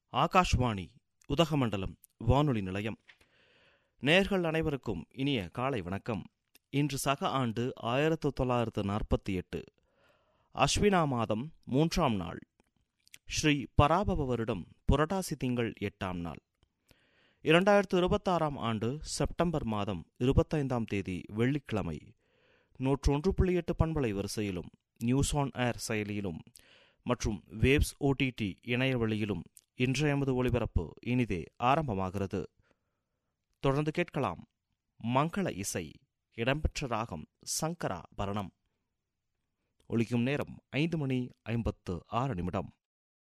ஆகாஷ்வாணி உதகமண்டலம் வானொலி நிலையம் நேர்கள் அனைவருக்கும் இனிய காலை வணக்கம் இன்று சக ஆண்டு ஆயிரத்து தொள்ளாயிரத்து நாற்பத்தி எட்டு அஸ்வினா மாதம் மூன்றாம் நாள் ஸ்ரீ பராபவ வருடம் புரட்டாசி திங்கள் எட்டாம் நாள் இரண்டாயிரத்து இருபத்தாறாம் ஆண்டு செப்டம்பர் மாதம் இருபத்தைந்தாம் தேதி வெள்ளிக்கிழமை நூற்றொன்று புள்ளி எட்டு பண்பலை வரிசையிலும் நியூஸ் ஆன் ஏர் செயலியிலும் மற்றும் வேவ்ஸ் ஓடிடி இணையவழியிலும் இன்றைய எமது ஒளிபரப்பு இனிதே ஆரம்பமாகிறது தொடர்ந்து கேட்கலாம் மங்கள இசை இடம்பெற்ற ராகம் சங்கரா பரணம் ஒலிக்கும் நேரம் ஐந்து மணி ஐம்பத்து ஆறு நிமிடம்